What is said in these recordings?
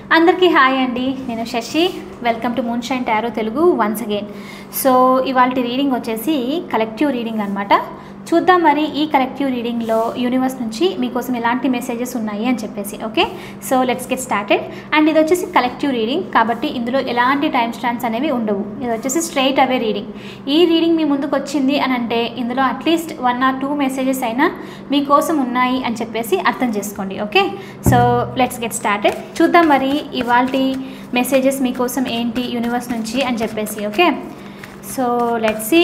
అందరికీ హాయ్ అండి నేను Sashi welcome to moon shine tarot Telugu once again so ఇవాళ రీడింగ్ వచ్చేసి కలెక్టివ్ రీడింగ్ అనమాట చూద్దాం మరి ఈ కలెక్టివ్ రీడింగ్లో యూనివర్స్ నుంచి మీకోసం ఎలాంటి మెసేజెస్ ఉన్నాయి అని చెప్పేసి okay so let's get started and ఇది వచ్చేసి కలెక్టివ్ రీడింగ్ కాబట్టి ఇందులో ఎలాంటి టైం స్టాండ్స్ అనేవి ఉండవు ఇది వచ్చేసి స్ట్రైట్ అవే రీడింగ్ ఈ రీడింగ్ మీ ముందుకు వచ్చింది అని అంటే ఇందులో at least one or two messages అయినా మీకోసం ఉన్నాయి అని చెప్పేసి అర్థం చేసుకోండి okay so let's get started చూద్దాం మరి ఇవాళ మెసేజెస్ మీకోసం ఏంటి యూనివర్స్ నుంచి అని చెప్పేసి okay so let's see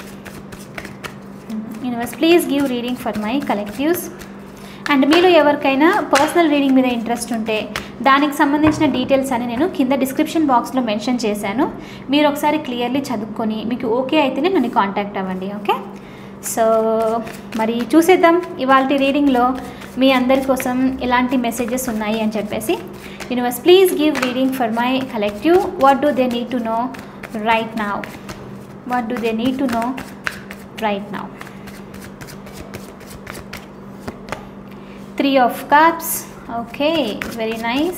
universe please give reading for my collectives and మీలో ఎవరికైనా పర్సనల్ రీడింగ్ మీద ఇంట్రెస్ట్ ఉంటే దానికి సంబంధించిన డీటెయిల్స్ అని నేను కింద డిస్క్రిప్షన్ బాక్స్లో మెన్షన్ చేశాను మీరు ఒకసారి క్లియర్లీ చదువుకొని మీకు ఓకే అయితేనే నన్ను కాంటాక్ట్ అవ్వండి ఓకే సో మరి చూసేద్దాం ఇవాళ రీడింగ్లో మీ అందరి కోసం ఎలాంటి మెసేజెస్ ఉన్నాయి అని చెప్పేసి universe please give reading for my collective what do they need to know right now what do they need to know right now three of cups okay very nice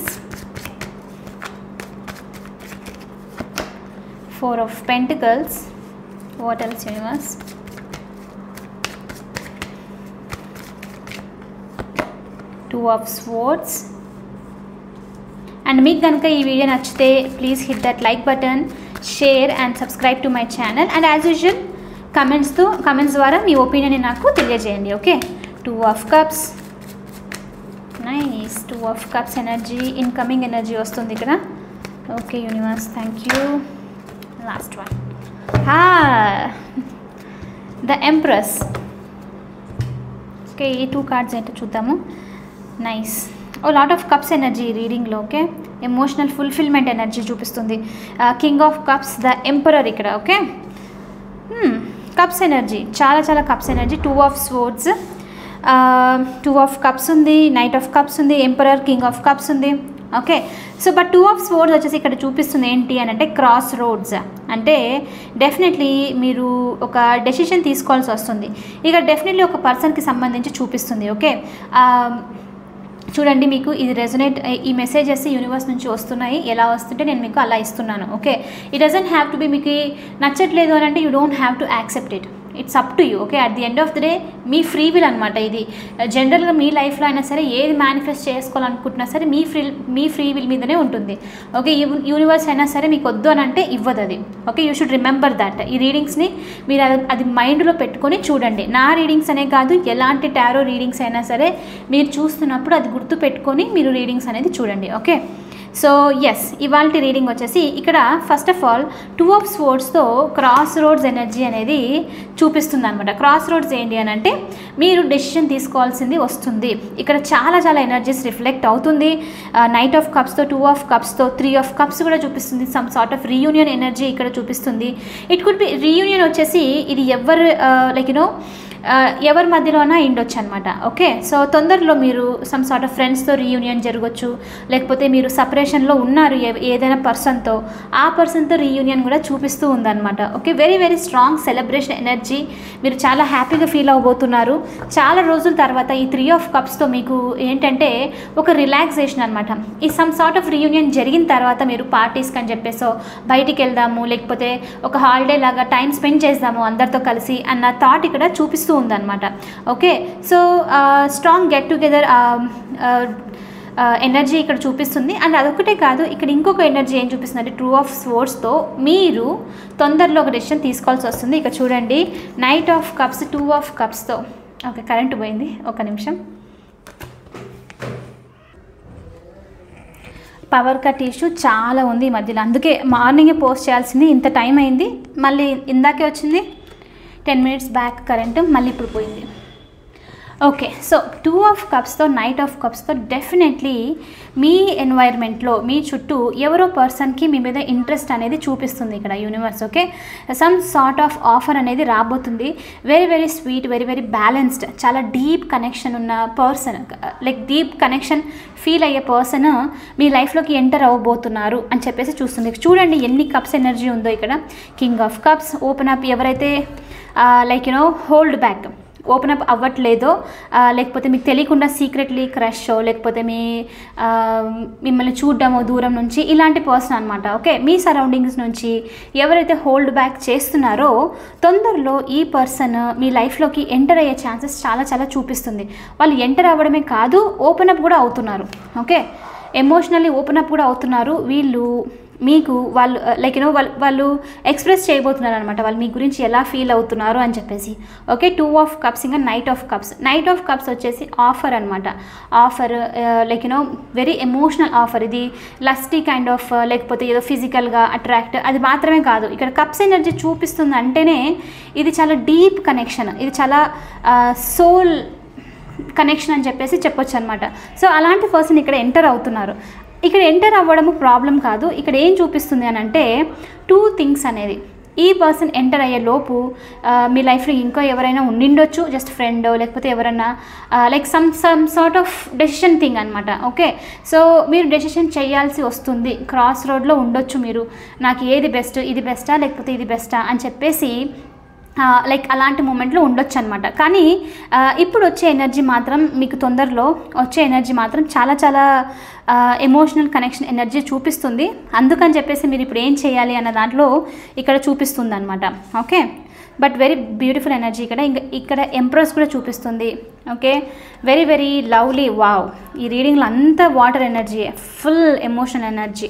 four of pentacles what else universe two of swords and మీకు కనుక ఈ video నచ్చితే please hit that like button share and subscribe to my channel and as usual కమెంట్స్తో comments ద్వారా మీ opinion నాకు తెలియజేయండి okay two of cups nice two of cups energy incoming energy వస్తుంది ఇక్కడ okay universe thank you last one హా the empress okay ఈ two cards ఏంటో చూద్దాము nice oh lot of cups energy రీడింగ్లో ఓకే ఎమోషనల్ ఫుల్ఫిల్మెంట్ ఎనర్జీ చూపిస్తుంది king of cups the emperor ఇక్కడ okay cups energy చాలా చాలా cups energy two of swords two of cups ఉంది knight of cups ఉంది emperor king of cups ఉంది okay so but two of swords వచ్చేసి ఇక్కడ చూపిస్తుంది ఏంటి అని అంటే క్రాస్ రోడ్స్ అంటే డెఫినెట్లీ మీరు ఒక డెసిషన్ తీసుకోవాల్సి వస్తుంది ఇక డెఫినెట్లీ ఒక పర్సన్కి సంబంధించి చూపిస్తుంది ఓకే చూడండి మీకు ఇది రెజొనేట్ ఈ మెసేజెస్ యూనివర్స్ నుంచి వస్తున్నాయి ఎలా వస్తుంటే నేను మీకు అలా ఇస్తున్నాను okay it doesn't have to be మీకు నచ్చట్లేదు అని అంటే you don't have to accept it it's up to you okay at the end of the day మీ ఫ్రీ విల్ అనమాట ఇది జనరల్గా మీ లైఫ్లో అయినా సరే ఏది మేనిఫెస్ట్ చేసుకోవాలనుకుంటున్నా సరే మీ ఫ్రీ మీ ఫ్రీ విల్ మీదనే ఉంటుంది ఓకే యూనివర్స్ అయినా సరే మీకు వద్దు అని అంటే ఇవ్వదు అది okay you should remember that ఈ రీడింగ్స్ని మీరు అది అది మైండ్లో పెట్టుకొని చూడండి నా రీడింగ్స్ అనే కాదు ఎలాంటి టారో రీడింగ్స్ అయినా సరే మీరు చూస్తున్నప్పుడు అది గుర్తు పెట్టుకొని మీరు రీడింగ్స్ అనేది చూడండి ఓకే సో ఎస్ ఇవాళ రీడింగ్ వచ్చేసి ఇక్కడ first of all two of స్పోర్ట్స్తో క్రాస్ రోడ్స్ ఎనర్జీ అనేది చూపిస్తుంది అనమాట క్రాస్ రోడ్స్ ఏంటి అని అంటే మీరు డెసిషన్ తీసుకోవాల్సింది వస్తుంది ఇక్కడ చాలా చాలా ఎనర్జీస్ రిఫ్లెక్ట్ అవుతుంది నైట్ ఆఫ్ కప్స్తో టూ ఆఫ్ కప్స్తో త్రీ ఆఫ్ కప్స్ కూడా చూపిస్తుంది some sort of reunion energy ఇక్కడ చూపిస్తుంది ఇట్ కుడ్ బి రీయూనియన్ వచ్చేసి ఇది ఎవరు లైక్ యూనో ఎవరి మధ్యలోనా ఇండొచ్చు అనమాట ఓకే సో తొందరలో మీరు సమ్ సార్ట్ ఆఫ్ ఫ్రెండ్స్తో రీయూనియన్ జరగచ్చు లేకపోతే మీరు సపరేషన్లో ఉన్నారు ఏదైనా పర్సన్తో ఆ పర్సన్తో రీయూనియన్ కూడా చూపిస్తూ ఉందన్నమాట okay very very strong celebration energy మీరు చాలా హ్యాపీగా ఫీల్ అవబోతున్నారు చాలా రోజుల తర్వాత ఈ త్రీ ఆఫ్ కప్స్తో మీకు ఏంటంటే ఒక రిలాక్సేషన్ అనమాట ఈ సమ్ సార్ట్ ఆఫ్ రీయూనియన్ జరిగిన తర్వాత మీరు పార్టీస్కి అని చెప్పేసో బయటికి వెళ్దాము లేకపోతే ఒక హాలిడే లాగా టైం స్పెండ్ చేద్దాము అందరితో కలిసి అన్న థాట్ ఇక్కడ చూపిస్తూ ఉందన్నమాట okay so strong get together energy ఇక్కడ చూపిస్తుంది అండ్ అదొకటే కాదు ఇక్కడ ఇంకొక ఎనర్జీ ఏం చూపిస్తుంది అంటే ట్రూ ఆఫ్ స్పోర్ట్స్తో మీరు తొందరలో ఒక డెసిషన్ తీసుకోవాల్సి వస్తుంది ఇక చూడండి knight of cups two of కప్స్తో ఓకే కరెంట్ పోయింది ఒక నిమిషం పవర్ కట్ ఇష్యూ చాలా ఉంది ఈ మధ్యలో అందుకే మార్నింగే పోస్ట్ చేయాల్సింది ఇంత టైం అయింది మళ్ళీ ఇందాకే వచ్చింది టెన్ మినిట్స్ బ్యాక్ కరెంట్ మళ్ళీ ఇప్పుడు పోయింది ఓకే సో టూ ఆఫ్ కప్స్తో నైట్ ఆఫ్ కప్స్తో డెఫినెట్లీ మీ ఎన్వైర్మెంట్లో మీ చుట్టూ ఎవరో పర్సన్కి మీ మీద ఇంట్రెస్ట్ అనేది చూపిస్తుంది ఇక్కడ universe okay some sort of offer అనేది రాబోతుంది very very sweet very very balanced చాలా డీప్ కనెక్షన్ ఉన్న person like deep connection feel అయ్యే పర్సన్ మీ లైఫ్లోకి ఎంటర్ అవ్వబోతున్నారు అని చెప్పేసి చూస్తుంది చూడండి ఎన్ని కప్స్ ఎనర్జీ ఉందో ఇక్కడ king of cups open up ఎవరైతే like you know hold back open up అవ్వట్లేదో ఆ, లేకపోతే మీకు తెలియకుండా సీక్రెట్లీ క్రష్ లేకపోతే మీ ఆ, మిమ్మల్ని చూడడమో దూరం నుంచి ఇలాంటి పర్సన్ అనమాట ఓకే మీ సరౌండింగ్స్ నుంచి ఎవరైతే హోల్డ్ బ్యాక్ చేస్తున్నారో తొందరలో ఈ పర్సన్ మీ లైఫ్లోకి ఎంటర్ అయ్యే ఛాన్సెస్ చాలా చాలా చూపిస్తుంది వాళ్ళు ఎంటర్ అవ్వడమే కాదు ఓపెన్ అప్ కూడా అవుతున్నారు ఓకే ఎమోషనల్లీ ఓపెన్ అప్ కూడా అవుతున్నారు వీళ్ళు మీకు వాళ్ళు లైక్ యూనో వాళ్ళు వాళ్ళు ఎక్స్ప్రెస్ చేయబోతున్నారు అనమాట వాళ్ళు మీ గురించి ఎలా ఫీల్ అవుతున్నారు అని చెప్పేసి ఓకే టూ ఆఫ్ కప్స్ ఇంకా knight of cups knight of cups వచ్చేసి ఆఫర్ అనమాట offer like you know very emotional offer ఇది లస్టీ కైండ్ ఆఫ్ లేకపోతే ఏదో ఫిజికల్గా అట్రాక్ట్ అది మాత్రమే కాదు ఇక్కడ కప్స్ ఎనర్జీ చూపిస్తుంది అంటేనే ఇది చాలా డీప్ కనెక్షన్ ఇది చాలా సోల్ కనెక్షన్ అని చెప్పేసి చెప్పొచ్చు అనమాట సో అలాంటి పర్సన్ ఇక్కడ ఎంటర్ అవుతున్నారు ఇక్కడ ఎంటర్ అవ్వడము ప్రాబ్లం కాదు ఇక్కడ ఏం చూపిస్తుంది అని అంటే టూ థింగ్స్ అనేది ఈ పర్సన్ ఎంటర్ అయ్యే లోపు ఆ, మీ లైఫ్లో ఇంకా ఎవరైనా ఉండిండొచ్చు జస్ట్ ఫ్రెండ్ లేకపోతే ఎవరైనా like some some sort of decision thing అనమాట ఓకే సో మీరు డెసిషన్ చేయాల్సి వస్తుంది క్రాస్ రోడ్లో ఉండొచ్చు మీరు నాకు ఏది బెస్ట్ ఇది బెస్టా లేకపోతే ఇది బెస్టా అని చెప్పేసి లైక్ అలాంటి మూమెంట్లో ఉండొచ్చు అనమాట కానీ ఆ, ఇప్పుడు వచ్చే ఎనర్జీ మాత్రం మీకు తొందరలో వచ్చే ఎనర్జీ మాత్రం చాలా చాలా ఎమోషనల్ కనెక్షన్ ఎనర్జీ చూపిస్తుంది అందుకని చెప్పేసి మీరు ఇప్పుడు ఏం చేయాలి అన్న దాంట్లో ఇక్కడ చూపిస్తుంది అనమాట okay but very beautiful energy ఇక్కడ ఇంకా ఇక్కడ ఎంప్రెస్ కూడా చూపిస్తుంది okay very very lovely wow ఈ రీడింగ్లో అంతా water energy full emotional energy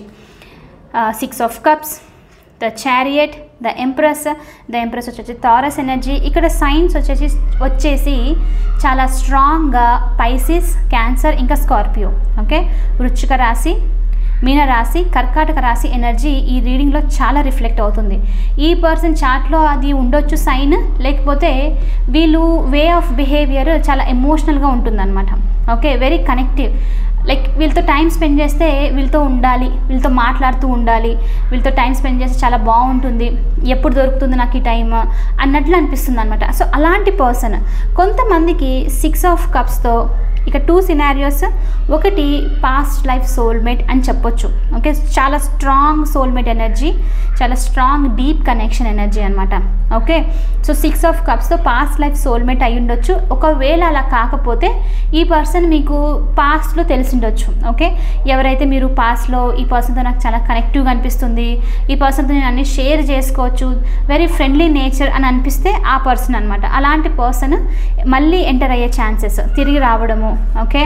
six of cups the chariot the empress the empress వచ్చేసి థారస్ ఎనర్జీ ఇక్కడ సైన్స్ వచ్చేసి వచ్చేసి చాలా స్ట్రాంగ్గా పైసిస్ క్యాన్సర్ ఇంకా స్కార్పియో ఓకే వృచ్చిక రాశి మీన రాశి కర్కాటక రాశి ఎనర్జీ ఈ రీడింగ్లో చాలా రిఫ్లెక్ట్ అవుతుంది ఈ పర్సన్ చార్ట్లో అది ఉండొచ్చు సైన్ లేకపోతే వీళ్ళు వే ఆఫ్ బిహేవియర్ చాలా ఎమోషనల్గా ఉంటుందన్నమాట ఓకే వెరీ కనెక్టివ్ లైక్ వీళ్ళతో టైం స్పెండ్ చేస్తే వీళ్ళతో ఉండాలి వీళ్ళతో మాట్లాడుతూ ఉండాలి వీళ్ళతో టైం స్పెండ్ చేస్తే చాలా బాగుంటుంది ఎప్పుడు దొరుకుతుంది నాకు ఈ టైం అన్నట్లు అనిపిస్తుంది అనమాట సో అలాంటి పర్సన్ కొంతమందికి సిక్స్ ఆఫ్ కప్స్తో ఇక టూ సినారియోస్ ఒకటి పాస్ట్ లైఫ్ సోల్మేట్ అని చెప్పొచ్చు ఓకే చాలా స్ట్రాంగ్ సోల్మేట్ ఎనర్జీ చాలా స్ట్రాంగ్ డీప్ కనెక్షన్ ఎనర్జీ అనమాట ఓకే సో సిక్స్ ఆఫ్ కప్స్తో పాస్ట్ లైఫ్ సోల్మేట్ అయి ఉండొచ్చు ఒకవేళ అలా కాకపోతే ఈ పర్సన్ మీకు పాస్ట్లో తెలిసిండొచ్చు ఓకే ఎవరైతే మీరు పాస్ట్లో ఈ పర్సన్తో నాకు చాలా కనెక్టివ్గా అనిపిస్తుంది ఈ పర్సన్తో నేను అన్ని షేర్ చేసుకోవచ్చు వెరీ ఫ్రెండ్లీ నేచర్ అని అనిపిస్తే ఆ పర్సన్ అనమాట అలాంటి పర్సన్ మళ్ళీ ఎంటర్ అయ్యే ఛాన్సెస్ తిరిగి రావడము ఓకే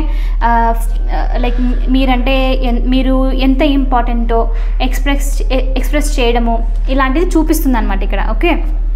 లైక్ మీరంటే ఎన్- మీరు ఎంత ఇంపార్టెంటో ఎక్స్ప్రెస్ ఎక్స్ప్రెస్ చేయడము ఇలాంటిది చూపిస్తుంది అనమాట ఇక్కడ ఓకే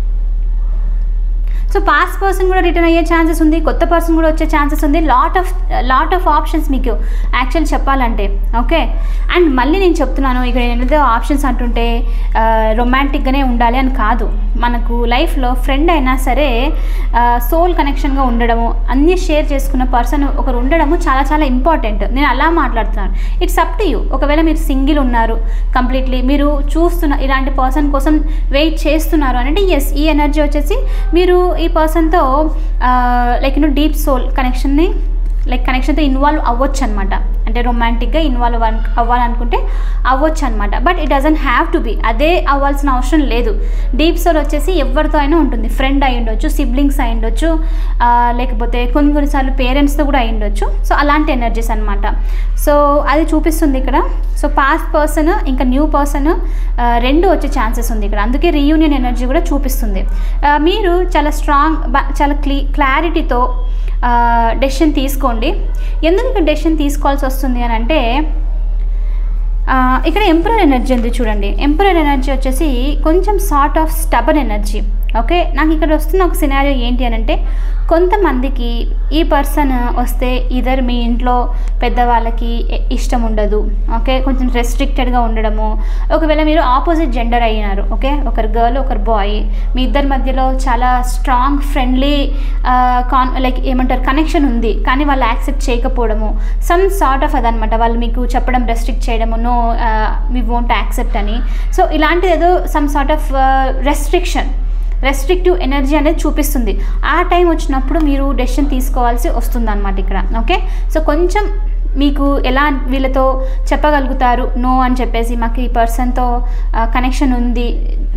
సో పాస్ట్ పర్సన్ కూడా రిటర్న్ అయ్యే ఛాన్సెస్ ఉంది కొత్త పర్సన్ కూడా వచ్చే ఛాన్సెస్ ఉంది lot of lot of options మీకు యాక్చువల్ చెప్పాలంటే ఓకే అండ్ మళ్ళీ నేను చెప్తున్నాను ఇక్కడ ఏదైతే ఆప్షన్స్ అంటుంటే రొమాంటిక్గానే ఉండాలి అని కాదు మనకు లైఫ్లో ఫ్రెండ్ అయినా సరే సోల్ కనెక్షన్గా ఉండడము అన్నీ షేర్ చేసుకున్న పర్సన్ ఒకరు ఉండడము చాలా చాలా ఇంపార్టెంట్ నేను అలా మాట్లాడుతున్నాను ఇట్స్ అప్ టు యూ ఒకవేళ మీరు సింగిల్ ఉన్నారు కంప్లీట్లీ మీరు చూస్తున్న ఇలాంటి పర్సన్ కోసం వెయిట్ చేస్తున్నారు అని అంటే ఎస్ ఈ ఎనర్జీ వచ్చేసి మీరు ఈ పర్సన్తో లైక్ యూనో డీప్ సోల్ కనెక్షన్ని లైక్ కనెక్షన్తో ఇన్వాల్వ్ అవ్వచ్చు అనమాట అంటే రొమాంటిక్గా ఇన్వాల్వ్ అన్ అవ్వాలనుకుంటే అవ్వచ్చు అనమాట but it doesn't have to be అదే అవ్వాల్సిన అవసరం లేదు డీప్ సోల్ వచ్చేసి ఎవరితో అయినా ఉంటుంది ఫ్రెండ్ అయి ఉండొచ్చు సిబ్లింగ్స్ అయి ఉండొచ్చు ఆ, లేకపోతే కొన్ని కొన్నిసార్లు పేరెంట్స్తో కూడా అయి ఉండొచ్చు సో అలాంటి ఎనర్జీస్ అనమాట సో అది చూపిస్తుంది ఇక్కడ సో పాస్ట్ పర్సన్ ఇంకా న్యూ పర్సన్ రెండు వచ్చే ఛాన్సెస్ ఉంది ఇక్కడ అందుకే రీయూనియన్ ఎనర్జీ కూడా చూపిస్తుంది ఆ, మీరు చాలా స్ట్రాంగ్ చాలా క్లీ క్లారిటీతో డెసిషన్ తీసుకోండి ఎందుకు డెసిషన్ తీసుకోవాల్సి వస్తుంది అని అంటే ఆ, ఇక్కడ ఎంపరర్ ఎనర్జీ ఉంది చూడండి ఎంపరర్ ఎనర్జీ వచ్చేసి కొంచెం sort of stubborn energy okay నాకు ఇక్కడ వస్తున్న ఒక సినారియో ఏంటి అని అంటే కొంతమందికి ఈ పర్సన్ వస్తే ఇద్దరు మీ ఇంట్లో పెద్దవాళ్ళకి ఎ- ఇష్టం ఉండదు ఓకే కొంచెం రెస్ట్రిక్టెడ్గా ఉండడము ఒకవేళ మీరు ఆపోజిట్ జెండర్ అయినారు ఓకే ఒకరు గర్ల్ ఒకరు బాయ్ మీ ఇద్దరి మధ్యలో చాలా స్ట్రాంగ్ ఫ్రెండ్లీ కాన్ లైక్ ఏమంటారు కనెక్షన్ ఉంది కానీ వాళ్ళు యాక్సెప్ట్ చేయకపోవడము సమ్ సార్ట్ ఆఫ్ అదనమాట వాళ్ళు మీకు చెప్పడం రెస్ట్రిక్ట్ చేయడము నో వి వోంట్ యాక్సెప్ట్ అని సో ఇలాంటిది ఏదో some sort of restriction restrictive energy అనేది చూపిస్తుంది ఆ టైం వచ్చినప్పుడు మీరు డెసిషన్ తీసుకోవాల్సి వస్తుంది అనమాట ఇక్కడ ఓకే సో కొంచెం మీకు ఎలా వీళ్ళతో చెప్పగలుగుతారు నో అని చెప్పేసి మాకు ఈ పర్సన్తో కనెక్షన్ ఉంది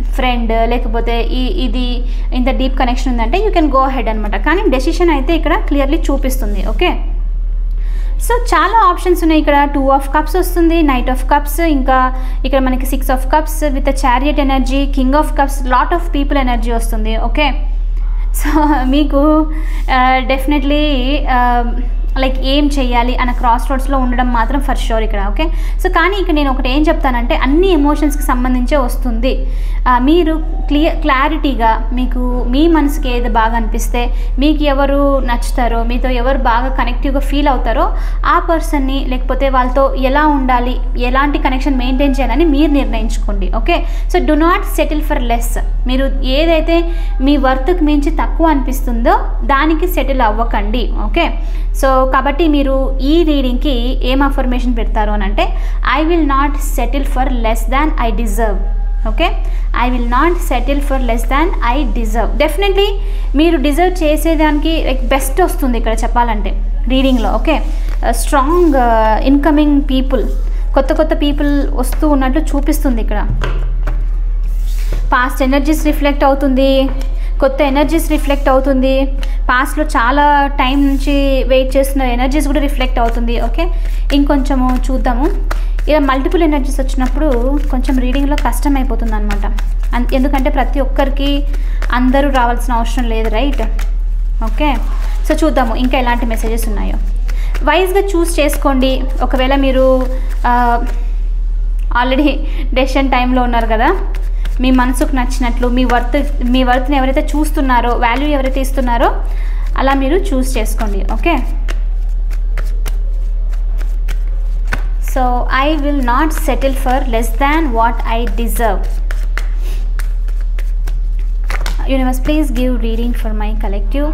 ఫ్రెండ్ లేకపోతే ఈ ఇది ఇంత డీప్ కనెక్షన్ ఉందంటే యూ కెన్ గో హెడ్ అనమాట కానీ డెసిషన్ అయితే ఇక్కడ క్లియర్లీ చూపిస్తుంది ఓకే సో చాలా ఆప్షన్స్ ఉన్నాయి ఇక్కడ టూ ఆఫ్ కప్స్ వస్తుంది నైట్ ఆఫ్ కప్స్ ఇంకా ఇక్కడ మనకి six of cups with chariot energy king of cups lot of people energy వస్తుంది ఓకే సో మీకు డెఫినెట్లీ లైక్ ఏం చేయాలి అన్న క్రాస్ రోడ్స్లో ఉండడం మాత్రం ఫర్ షూర్ ఇక్కడ ఓకే సో కానీ ఇక్కడ నేను ఒకటి ఏం చెప్తానంటే అన్ని ఎమోషన్స్కి సంబంధించే వస్తుంది ఆ, మీరు క్లియర్ క్లారిటీగా మీకు మీ మనసుకి ఏది బాగా అనిపిస్తే మీకు ఎవరు నచ్చుతారో మీతో ఎవరు బాగా కనెక్టివ్గా ఫీల్ అవుతారో ఆ పర్సన్ని లేకపోతే వాళ్ళతో ఎలా ఉండాలి ఎలాంటి కనెక్షన్ మెయింటైన్ చేయాలని మీరు నిర్ణయించుకోండి okay so do not settle for less మీరు ఏదైతే మీ వర్త్కి మించి తక్కువ అనిపిస్తుందో దానికి సెటిల్ అవ్వకండి ఓకే సో కాబట్టి మీరు ఈ రీడింగ్కి ఏం అఫర్మేషన్ పెడతారు అని అంటే I will not settle for less than I deserve okay I will not settle for less than I deserve definitely మీరు డిజర్వ్ చేసేదానికి లైక్ బెస్ట్ వస్తుంది ఇక్కడ చెప్పాలంటే రీడింగ్లో ఓకే స్ట్రాంగ్ ఇన్కమింగ్ పీపుల్ కొత్త కొత్త పీపుల్ వస్తూ ఉన్నట్లు చూపిస్తుంది ఇక్కడ పాస్ట్ ఎనర్జీస్ రిఫ్లెక్ట్ అవుతుంది కొత్త ఎనర్జీస్ రిఫ్లెక్ట్ అవుతుంది పాస్ట్లో చాలా టైం నుంచి వెయిట్ చేస్తున్న ఎనర్జీస్ కూడా రిఫ్లెక్ట్ అవుతుంది ఓకే ఇంకొంచెము చూద్దాము ఇలా మల్టిపుల్ ఎనర్జీస్ వచ్చినప్పుడు కొంచెం రీడింగ్లో కష్టం అయిపోతుంది అనమాట ఎందుకంటే ప్రతి ఒక్కరికి అందరూ రావాల్సిన అవసరం లేదు రైట్ ఓకే సో చూద్దాము ఇంకా ఎలాంటి మెసేజెస్ ఉన్నాయో వైజ్గా చూస్ చేసుకోండి ఒకవేళ మీరు ఆల్రెడీ డెసిషన్ టైంలో ఉన్నారు కదా మీ మనసుకు నచ్చినట్లు మీ వర్త్ మీ వర్త్ని ఎవరైతే చూస్తున్నారో వాల్యూ ఎవరైతే ఇస్తున్నారో అలా మీరు చూస్ చేసుకోండి okay so I will not settle for less than what I deserve universe please give reading for my collective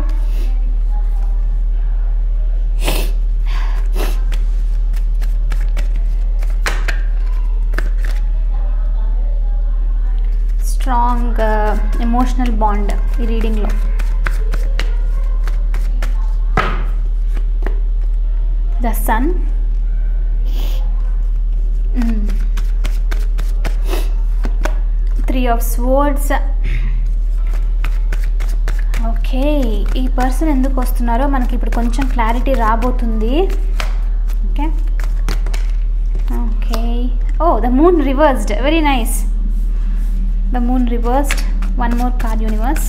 strong emotional bond ఈ రీడింగ్లో the sun three of swords okay ఈ పర్సన్ ఎందుకు వస్తున్నారో మనకి ఇప్పుడు కొంచెం క్లారిటీ రాబోతుంది okay okay oh the moon reversed very nice the moon reversed one more card universe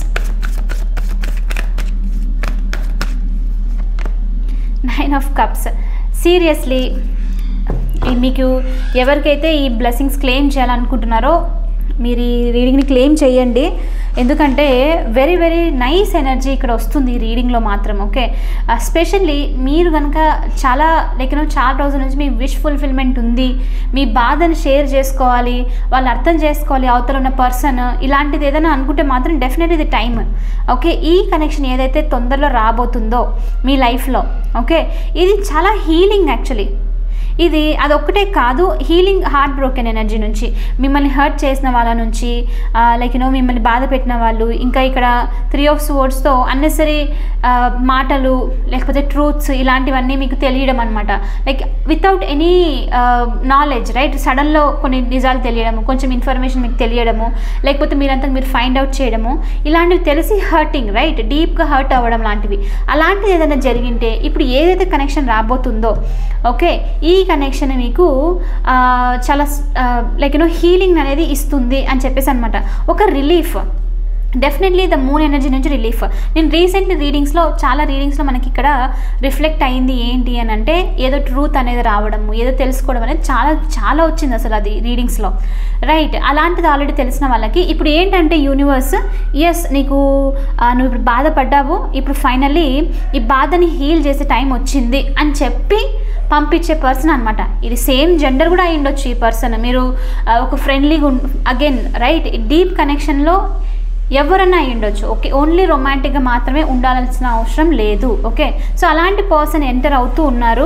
nine of cups seriously మీకు ఎవరికైతే ఈ బ్లెస్సింగ్స్ క్లెయిమ్ చేయాలనుకుంటున్నారో మీరు ఈ రీడింగ్ని క్లెయిమ్ చేయండి ఎందుకంటే వెరీ వెరీ నైస్ ఎనర్జీ ఇక్కడ వస్తుంది ఈ రీడింగ్లో మాత్రం ఓకే స్పెషల్లీ మీరు కనుక చాలా లైక్ యూనో చాలా రోజుల నుంచి మీ విష్ ఫుల్ఫిల్మెంట్ ఉంది మీ బాధను షేర్ చేసుకోవాలి వాళ్ళు అర్థం చేసుకోవాలి అవతల ఉన్న పర్సన్ ఇలాంటిది ఏదైనా అనుకుంటే మాత్రం డెఫినెట్ ఇది టైం ఓకే ఈ కనెక్షన్ ఏదైతే తొందరలో రాబోతుందో మీ లైఫ్లో ఓకే ఇది చాలా హీలింగ్ యాక్చువల్లీ ఇది అదొక్కటే కాదు హీలింగ్ హార్ట్ బ్రోకెన్ ఎనర్జీ నుంచి మిమ్మల్ని హర్ట్ చేసిన వాళ్ళ నుంచి లైక్ యూనో మిమ్మల్ని బాధ పెట్టిన వాళ్ళు ఇంకా ఇక్కడ త్రీ ఆఫ్ స్వర్డ్స్తో అన్నెసరీ మాటలు లేకపోతే ట్రూత్స్ ఇలాంటివన్నీ మీకు తెలియడం అనమాట like without any knowledge right సడన్లో కొన్ని నిజాలు తెలియడము కొంచెం ఇన్ఫర్మేషన్ మీకు తెలియడము లేకపోతే మీరంతా మీరు ఫైండ్ అవుట్ చేయడము ఇలాంటివి తెలిసి హర్టింగ్ రైట్ డీప్గా హర్ట్ అవ్వడం లాంటివి అలాంటిది ఏదైనా జరిగింటే ఇప్పుడు ఏదైతే కనెక్షన్ రాబోతుందో ఓకే ఈ కనెక్షన్ మీకు ఆ, చాలా లైక్ యూనో హీలింగ్ అనేది ఇస్తుంది అని చెప్పేసి అనమాట ఒక relief definitely the moon energy నుంచి రిలీఫ్ నేను రీసెంట్ రీడింగ్స్లో చాలా రీడింగ్స్లో మనకి ఇక్కడ రిఫ్లెక్ట్ అయింది ఏంటి అని అంటే ఏదో ట్రూత్ అనేది రావడము ఏదో తెలుసుకోవడం అనేది చాలా చాలా వచ్చింది అసలు అది రీడింగ్స్లో రైట్ అలాంటిది ఆల్రెడీ తెలిసిన వాళ్ళకి ఇప్పుడు ఏంటంటే యూనివర్స్ ఎస్ నీకు ఆ, నువ్వు ఇప్పుడు బాధపడ్డావు ఇప్పుడు ఫైనల్లీ ఈ బాధని హీల్ చేసే టైం వచ్చింది అని చెప్పి పంపించే పర్సన్ అనమాట ఇది సేమ్ జెండర్ కూడా అయి ఉండొచ్చు ఈ పర్సన్ మీరు ఆ, ఒక ఫ్రెండ్లీగా అగైన్ రైట్ డీప్ కనెక్షన్లో ఎవరన్నా అయి ఉండొచ్చు ఓకే ఓన్లీ రొమాంటిక్గా మాత్రమే ఉండాల్సిన అవసరం లేదు ఓకే సో అలాంటి పర్సన్ ఎంటర్ అవుతూ ఉన్నారు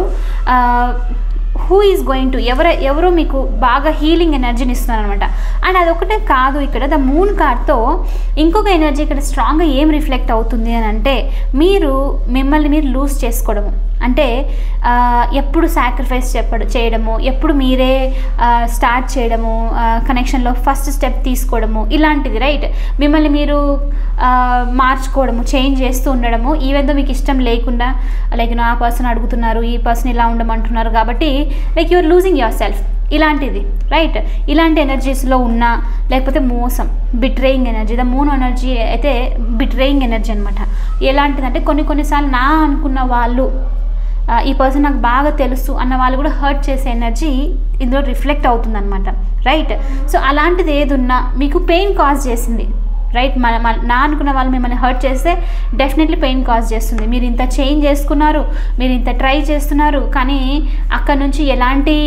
హూ ఈజ్ గోయింగ్ టు ఎవరు ఎవరు మీకు బాగా హీలింగ్ ఎనర్జీని ఇస్తున్నారు అనమాట అండ్ అదొకటే కాదు ఇక్కడ ద మూన్ కార్డ్తో ఇంకొక ఎనర్జీ ఇక్కడ స్ట్రాంగ్గా ఏం రిఫ్లెక్ట్ అవుతుంది అని అంటే మీరు మిమ్మల్ని మీరు లూజ్ చేసుకోవడము అంటే ఆ, ఎప్పుడు సాక్రిఫైస్ చెప్పడు చేయడము ఎప్పుడు మీరే స్టార్ట్ చేయడము కనెక్షన్లో ఫస్ట్ స్టెప్ తీసుకోవడము ఇలాంటిది రైట్ మిమ్మల్ని మీరు ఆ, మార్చుకోవడము చేంజ్ చేస్తూ ఉండడము ఈవెన్ దో మీకు ఇష్టం లేకుండా లైక్ ఆ పర్సన్ అడుగుతున్నారు ఈ పర్సన్ ఇలా ఉండమంటున్నారు కాబట్టి like you're losing yourself ఇలాంటిది రైట్ ఇలాంటి ఎనర్జీస్లో ఉన్న లేకపోతే మోసం betraying energy the moon energy అయితే బిట్రేయింగ్ ఎనర్జీ అనమాట ఎలాంటిదంటే కొన్ని కొన్నిసార్లు నా అనుకున్న వాళ్ళు ఆ, ఈ పర్సన్ నాకు బాగా తెలుసు అన్న వాళ్ళు కూడా హర్ట్ చేసే ఎనర్జీ ఇందులో రిఫ్లెక్ట్ అవుతుంది అనమాట రైట్ సో అలాంటిది ఏది ఉన్నా మీకు పెయిన్ కాజ్ చేసింది రైట్ మన మన నా అనుకున్న వాళ్ళు మిమ్మల్ని హర్ట్ చేస్తే డెఫినెట్లీ పెయిన్ కాజ్ చేస్తుంది మీరు ఇంత చేంజ్ చేసుకున్నారు మీరు ఇంత ట్రై చేస్తున్నారు కానీ అక్కడ నుంచి ఎలాంటి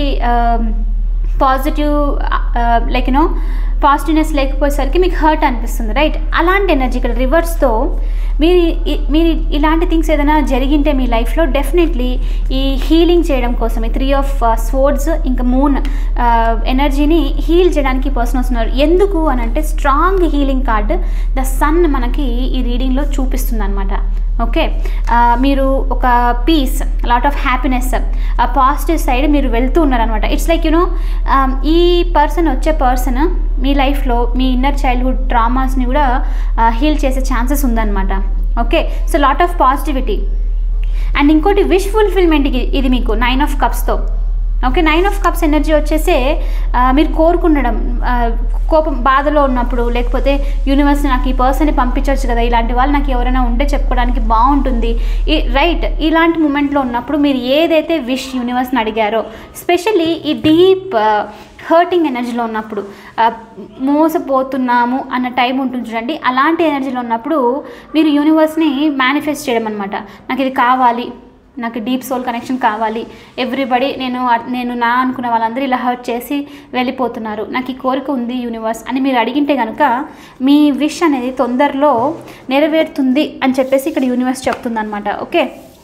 పాజిటివ్ లైక్ యూనో పాజిటివ్నెస్ లేకపోయేసరికి మీకు హర్ట్ అనిపిస్తుంది రైట్ అలాంటి ఎనర్జీ ఇక్కడ రివర్స్తో మీరు ఇ- మీరు ఇలాంటి థింగ్స్ ఏదైనా జరిగింటే మీ లైఫ్లో డెఫినెట్లీ ఈ హీలింగ్ చేయడం కోసం ఈ త్రీ ఆఫ్ స్వోర్డ్స్ ఇంకా మూన్ ఎనర్జీని హీల్ చేయడానికి పర్సన్ వస్తున్నారు ఎందుకు అని అంటే strong healing card the sun మనకి ఈ రీడింగ్లో చూపిస్తుంది అనమాట ఓకే మీరు ఒక పీస్ లాట్ ఆఫ్ హ్యాపీనెస్ ఆ పాజిటివ్ సైడ్ మీరు వెళ్తూ ఉన్నారనమాట ఇట్స్ లైక్ యునో ఈ పర్సన్ వచ్చే పర్సన్ మీ లైఫ్లో మీ ఇన్నర్ చైల్డ్హుడ్ ట్రామాస్ని కూడా హీల్ చేసే ఛాన్సెస్ ఉందన్నమాట okay so lot of positivity and ఇంకోటి విష్ ఫుల్ఫిల్మెంట్కి ఇది మీకు నైన్ ఆఫ్ కప్స్తో okay nine of cups energy వచ్చేసే ఆ, మీరు కోరుకుండడం ఆ, కోపం బాధలో ఉన్నప్పుడు లేకపోతే యూనివర్స్ నాకు ఈ పర్సన్ని పంపించవచ్చు కదా ఇలాంటి వాళ్ళు నాకు ఎవరైనా ఉంటే చెప్పుకోవడానికి బాగుంటుంది ఈ రైట్ ఇలాంటి మూమెంట్లో ఉన్నప్పుడు మీరు ఏదైతే విష్ యూనివర్స్ని అడిగారో స్పెషల్లీ ఈ డీప్ హర్టింగ్ ఎనర్జీలో ఉన్నప్పుడు ఆ, మోసపోతున్నాము అన్న టైం ఉంటుంది చూడండి అలాంటి ఎనర్జీలో ఉన్నప్పుడు మీరు యూనివర్స్ని మేనిఫెస్ట్ చేయడం అనమాట నాకు ఇది కావాలి నాకు డీప్ సోల్ కనెక్షన్ కావాలి ఎవ్రీబడి నేను నేను నా అనుకున్న వాళ్ళందరూ ఇలా హర్ట్ చేసి వెళ్ళిపోతున్నారు నాకు ఈ కోరిక ఉంది యూనివర్స్ అని మీరు అడిగింటే కనుక మీ విష్ అనేది తొందరలో నెరవేరుతుంది అని చెప్పేసి ఇక్కడ యూనివర్స్ చెప్తుంది అనమాట ఓకే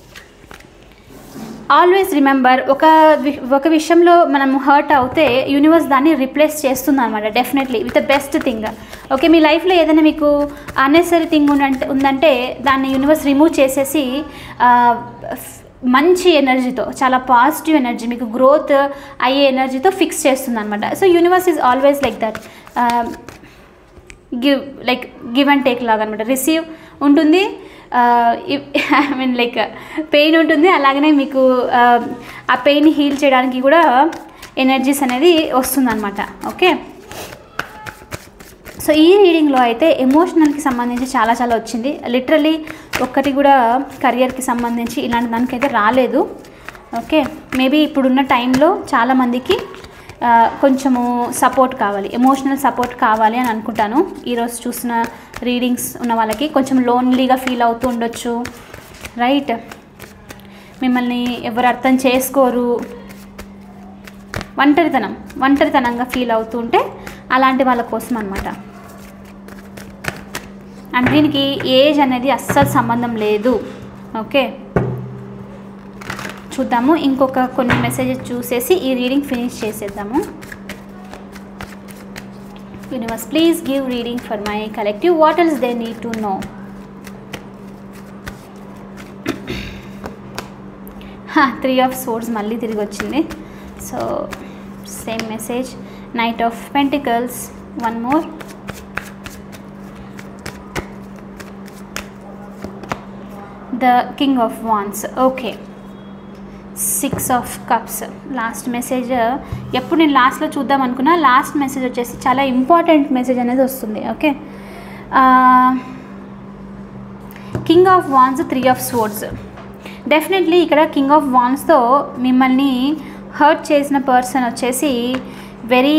ఆల్వేస్ రిమెంబర్ ఒక వి- ఒక విషయంలో మనం హర్ట్ అవుతే యూనివర్స్ దాన్ని రిప్లేస్ చేస్తుంది అనమాట definitely with the best thing okay మీ లైఫ్లో ఏదైనా మీకు అన్నెసరీ థింగ్ ఉందంటే ఉందంటే దాన్ని యూనివర్స్ రిమూవ్ చేసేసి ఆ, ఫ్- మంచి ఎనర్జీతో చాలా పాజిటివ్ ఎనర్జీ మీకు గ్రోత్ అయ్యే ఎనర్జీతో ఫిక్స్ చేస్తుంది అనమాట so universe is always like that give like give and take లాగా అనమాట రిసీవ్ ఉంటుంది ఐ మీన్ లైక్ పెయిన్ ఉంటుంది అలాగనే మీకు ఆ, ఆ పెయిన్ హీల్ చేయడానికి కూడా ఎనర్జీస్ అనేది వస్తుందన్నమాట ఓకే సో ఈ రీడింగ్లో అయితే ఎమోషనల్కి సంబంధించి చాలా చాలా వచ్చింది లిటరలీ ఒక్కటి కూడా కెరియర్కి సంబంధించి ఇలాంటి దానికైతే రాలేదు ఓకే మేబీ ఇప్పుడున్న టైంలో చాలామందికి ఆ, కొంచెము సపోర్ట్ కావాలి ఎమోషనల్ సపోర్ట్ కావాలి అని అనుకుంటాను ఈరోజు చూసిన రీడింగ్స్ ఉన్న వాళ్ళకి కొంచెం లోన్లీగా ఫీల్ అవుతూ ఉండొచ్చు రైట్ మిమ్మల్ని ఎవరు అర్థం చేసుకోరు ఒంటరితనం ఒంటరితనంగా ఫీల్ అవుతూ ఉంటే అలాంటి వాళ్ళ కోసం అనమాట అండ్ దీనికి ఏజ్ అనేది అస్సలు సంబంధం లేదు ఓకే చూద్దాము ఇంకొక కొన్ని మెసేజెస్ చూసేసి ఈ రీడింగ్ ఫినిష్ చేసేద్దాము universe please give reading for my collective what else they need to know three of swords మళ్ళీ తిరిగి వచ్చింది so same message knight of pentacles one more the king of wands okay six of cups last message ఎప్పుడు నేను లాస్ట్లో చూద్దాం అనుకున్నా last message వచ్చేసి చాలా ఇంపార్టెంట్ మెసేజ్ అనేది వస్తుంది okay king of wands three of swords definitely ఇక్కడ కింగ్ ఆఫ్ వాన్స్తో మిమ్మల్ని హర్ట్ చేసిన పర్సన్ వచ్చేసి వెరీ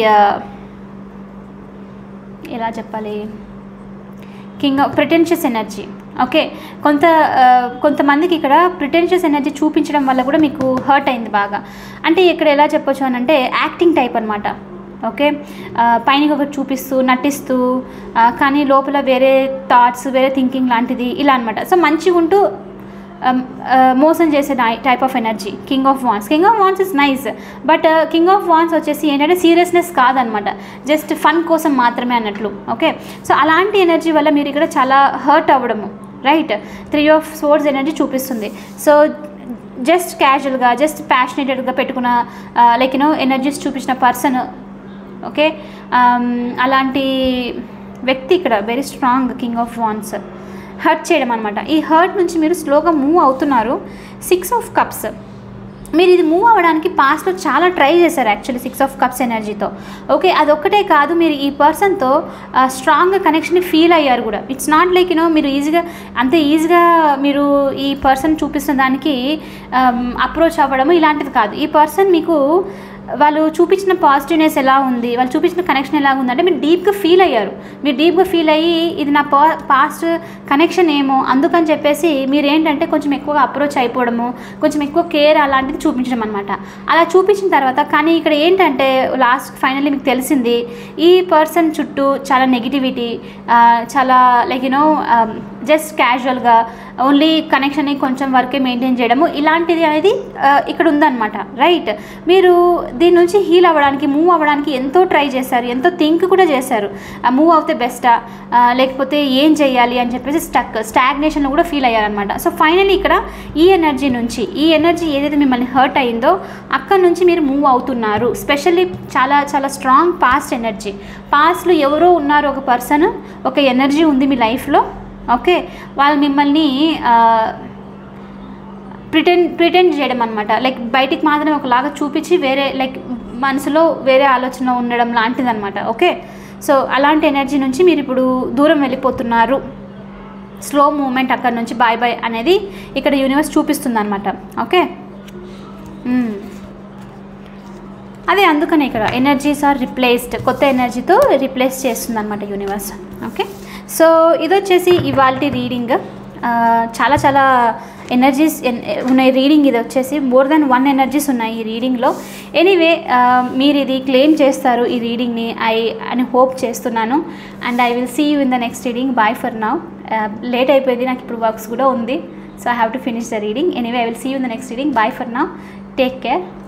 ఎలా చెప్పాలి king of pretentious energy okay కొంత ఆ, కొంతమందికి ఇక్కడ ప్రిటెన్షియస్ ఎనర్జీ చూపించడం వల్ల కూడా మీకు హర్ట్ అయింది బాగా అంటే ఇక్కడ ఎలా చెప్పొచ్చు అని అంటే యాక్టింగ్ టైప్ అనమాట ఓకే ఆ, పైనకి ఒకటి చూపిస్తూ నటిస్తూ ఆ, కానీ లోపల వేరే థాట్స్ వేరే థింకింగ్ లాంటిది ఇలా అనమాట సో మంచిగా ఉంటూ um, uh, మోసం చేసే type of energy king of wands king of wands is nice but king of wands వచ్చేసి ఏంటంటే సీరియస్నెస్ కాదనమాట జస్ట్ ఫన్ కోసం మాత్రమే అన్నట్లు ఓకే సో అలాంటి ఎనర్జీ వల్ల మీరు ఇక్కడ చాలా హర్ట్ అవ్వడము right three of swords energy చూపిస్తుంది సో జస్ట్ క్యాజువల్గా జస్ట్ ప్యాషనేటెడ్గా పెట్టుకున్న లైక్ యూనో ఎనర్జీస్ చూపించిన పర్సన్ ఓకే అలాంటి వ్యక్తి ఇక్కడ very strong king of wands hurt చేయడం అనమాట ఈ హర్ట్ నుంచి మీరు స్లోగా మూవ్ అవుతున్నారు సిక్స్ ఆఫ్ కప్స్ మీరు ఇది మూవ్ అవ్వడానికి పాస్ట్లో చాలా ట్రై చేశారు యాక్చువల్లీ సిక్స్ ఆఫ్ కప్స్ ఎనర్జీతో ఓకే అదొక్కటే కాదు మీరు ఈ పర్సన్తో స్ట్రాంగ్ కనెక్షన్ ఫీల్ అయ్యారు కూడా ఇట్స్ నాట్ లైక్ యూనో మీరు ఈజీగా అంతే ఈజీగా మీరు ఈ పర్సన్ చూపిస్తున్న దానికి అప్రోచ్ అవ్వడము ఇలాంటిది కాదు ఈ పర్సన్ మీకు వాళ్ళు చూపించిన పాజిటివ్నెస్ ఎలా ఉంది వాళ్ళు చూపించిన కనెక్షన్ ఎలా ఉంది అంటే మీరు డీప్గా ఫీల్ అయ్యారు మీరు డీప్గా ఫీల్ అయ్యి ఇది నా పా పాస్ట్ కనెక్షన్ ఏమో అందుకని చెప్పేసి మీరు ఏంటంటే కొంచెం ఎక్కువగా అప్రోచ్ అయిపోవడము కొంచెం ఎక్కువ కేర్ అలాంటిది చూపించడం అనమాట అలా చూపించిన తర్వాత కానీ ఇక్కడ ఏంటంటే లాస్ట్ ఫైనల్లీ మీకు తెలిసింది ఈ పర్సన్ చుట్టూ చాలా నెగిటివిటీ చాలా లైక్ యూనో జస్ట్ క్యాజువల్గా ఓన్లీ కనెక్షన్ని కొంచెం వరకే మెయింటైన్ చేయడము ఇలాంటిది అనేది ఆ, ఇక్కడ ఉందన్నమాట రైట్ మీరు దీని నుంచి హీల్ అవ్వడానికి మూవ్ అవ్వడానికి ఎంతో ట్రై చేశారు ఎంతో థింక్ కూడా చేశారు మూవ్ అవుతే బెస్టా లేకపోతే ఏం చేయాలి అని చెప్పేసి స్టక్ స్టాగ్నేషన్లో కూడా ఫీల్ అయ్యారనమాట సో ఫైనల్లీ ఇక్కడ ఈ ఎనర్జీ నుంచి ఈ ఎనర్జీ ఏదైతే మిమ్మల్ని హర్ట్ అయిందో అక్కడ నుంచి మీరు మూవ్ అవుతున్నారు స్పెషల్లీ చాలా చాలా స్ట్రాంగ్ పాస్ట్ ఎనర్జీ పాస్ట్లో ఎవరో ఉన్నారు ఒక పర్సన్ ఒక ఎనర్జీ ఉంది మీ లైఫ్లో ఓకే వాళ్ళు మిమ్మల్ని ప్రిటెండ్ ప్రిటెండ్ చేయడం అనమాట లైక్ బయటికి మాత్రమే ఒకలాగా చూపించి వేరే లైక్ మనసులో వేరే ఆలోచన ఉండడం లాంటిది అనమాట ఓకే సో అలాంటి ఎనర్జీ నుంచి మీరు ఇప్పుడు దూరం వెళ్ళిపోతున్నారు స్లో మూమెంట్ అక్కడ నుంచి బాయ్ బాయ్ అనేది ఇక్కడ యూనివర్స్ చూపిస్తుంది అనమాట ఓకే మ్మ్. అదే అందుకనే ఇక్కడ ఎనర్జీస్ ఆర్ రిప్లేస్డ్ కొత్త ఎనర్జీతో రిప్లేస్ చేస్తుంది అనమాట యూనివర్స్ ఓకే సో ఇది వచ్చేసి ఇవాళ రీడింగ్ చాలా చాలా ఎనర్జీస్ ఉన్నాయి రీడింగ్ ఇది వచ్చేసి మోర్ దెన్ వన్ ఎనర్జీస్ ఉన్నాయి ఈ రీడింగ్లో ఎనీవే మీరు ఇది క్లెయిమ్ చేస్తారు ఈ రీడింగ్ని ఐ అని హోప్ చేస్తున్నాను and I will see you in the next reading bye for now late అయిపోయింది నాకు ఇప్పుడు వర్క్స్ కూడా ఉంది so I have to finish the reading anyway I will see you in the next reading bye for now take care